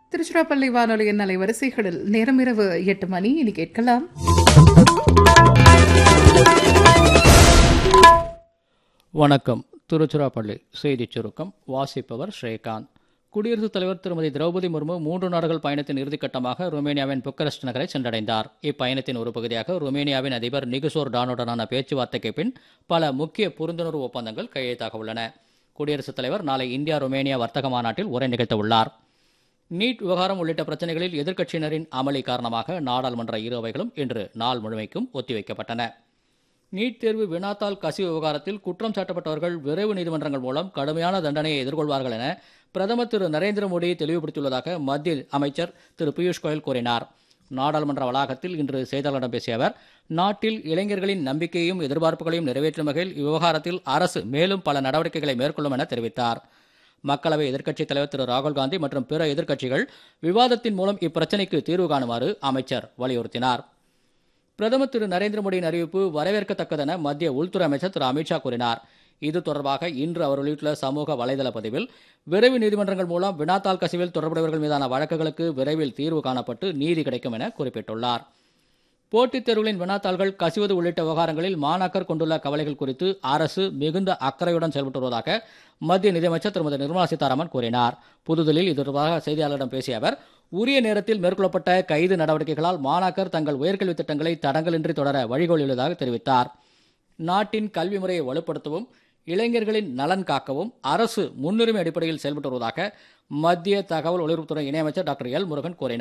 திருச்சிராப்பள்ளி வானொலியின் அலைவரிசைகளில் நேரம் இரவு எட்டு மணி இனி கேட்கலாம் வணக்கம் திருச்சிராப்பள்ளி செய்திச் சுருக்கம் வாசிப்பவர் ஸ்ரீகாந்த் குடியரசுத் தலைவர் திருமதி திரௌபதி முர்மு மூன்று நாடுகள் பயணத்தின் இறுதிக்கட்டமாக ருமேனியாவின் புக்கரஸ்ட் நகரை சென்றடைந்தார் இப்பயணத்தின் ஒரு பகுதியாக ருமேனியாவின் அதிபர் நிகுசோர் டானுடனான பேச்சுவார்த்தைக்கு பின் பல முக்கிய புரிந்துணர்வு ஒப்பந்தங்கள் கையெழுத்தாக உள்ளன குடியரசுத் தலைவர் நாளை இந்தியா ருமேனியா வர்த்தக மாநாட்டில் உரை நிகழ்த்த உள்ளார் நீட் விவகாரம் உள்ளிட்ட பிரச்சனைகளில் எதிர்க்கட்சியினரின் அமளி காரணமாக நாடாளுமன்ற இரு அவைகளும் இன்று நாள் முழுமைக்கும் ஒத்திவைக்கப்பட்டன நீட் தேர்வு வினாத்தாள் கசிவு விவகாரத்தில் குற்றம் சாட்டப்பட்டவர்கள் விரைவு நீதிமன்றங்கள் மூலம் கடுமையான தண்டனையை எதிர்கொள்வார்கள் என பிரதமர் திரு நரேந்திர மோடி தெளிவுபடுத்தியுள்ளதாக மத்திய அமைச்சர் திரு பியூஷ் கோயல் கூறினார் நாடாளுமன்ற வளாகத்தில் இன்று செய்தியாளர்களிடம் பேசிய அவர் நாட்டில் இளைஞர்களின் நம்பிக்கையையும் எதிர்பார்ப்புகளையும் நிறைவேற்றும் வகையில் இவ்விவகாரத்தில் அரசு மேலும் பல நடவடிக்கைகளை மேற்கொள்ளும் என தெரிவித்தார் மக்களவை எதிர்க்கட்சித் தலைவர் திரு ராகுல் காந்தி மற்றும் பிற எதிர்க்கட்சிகள் விவாதத்தின் மூலம் இப்பிரச்சினைக்கு தீர்வு காணுமாறு அமைச்சர் வலியுறுத்தினார் பிரதமர் திரு நரேந்திர மோடியின் அறிவிப்பு வரவேற்கத்தக்கதென மத்திய உள்துறை அமைச்சர் திரு அமித்ஷா கூறினார் இது தொடர்பாக இன்று அவர் வெளியிட்டுள்ள சமூக வலைதள பதிவில் விரைவு நீதிமன்றங்கள் மூலம் வினாத்தாள் கசிவில் தொடர்புடையவர்கள் மீதான வழக்குகளுக்கு விரைவில் தீர்வு காணப்பட்டு நீதி கிடைக்கும் என குறிப்பிட்டுள்ளார் போட்டித் தேர்வுகளின் வினாத்தாள்கள் கசிவது உள்ளிட்ட விவகாரங்களில் மாணாக்கர் கொண்டுள்ள கவலைகள் குறித்து அரசு மிகுந்த அக்கறையுடன் செயல்பட்டு வருவதாக மத்திய நிதியமைச்சர் திருமதி நிர்மலா சீதாராமன் கூறினார் புதுதில்லியில் இது தொடர்பாக செய்தியாளர்களிடம் பேசிய அவர் உரிய நேரத்தில் மேற்கொள்ளப்பட்ட கைது நடவடிக்கைகளால் மாணாக்கர் தங்கள் உயர்கல்வி திட்டங்களை தடங்கலின்றி தொடர வழிகோலியுள்ளதாக தெரிவித்தார் நாட்டின் கல்வி முறையை வலுப்படுத்தவும் இளைஞர்களின் நலன் காக்கவும் அரசு முன்னுரிமை அடிப்படையில் செயல்பட்டு வருவதாக மத்திய தகவல் ஒலிபரப்புத்துறை இணையமைச்சர் டாக்டர் எல் முருகன் கூறினார்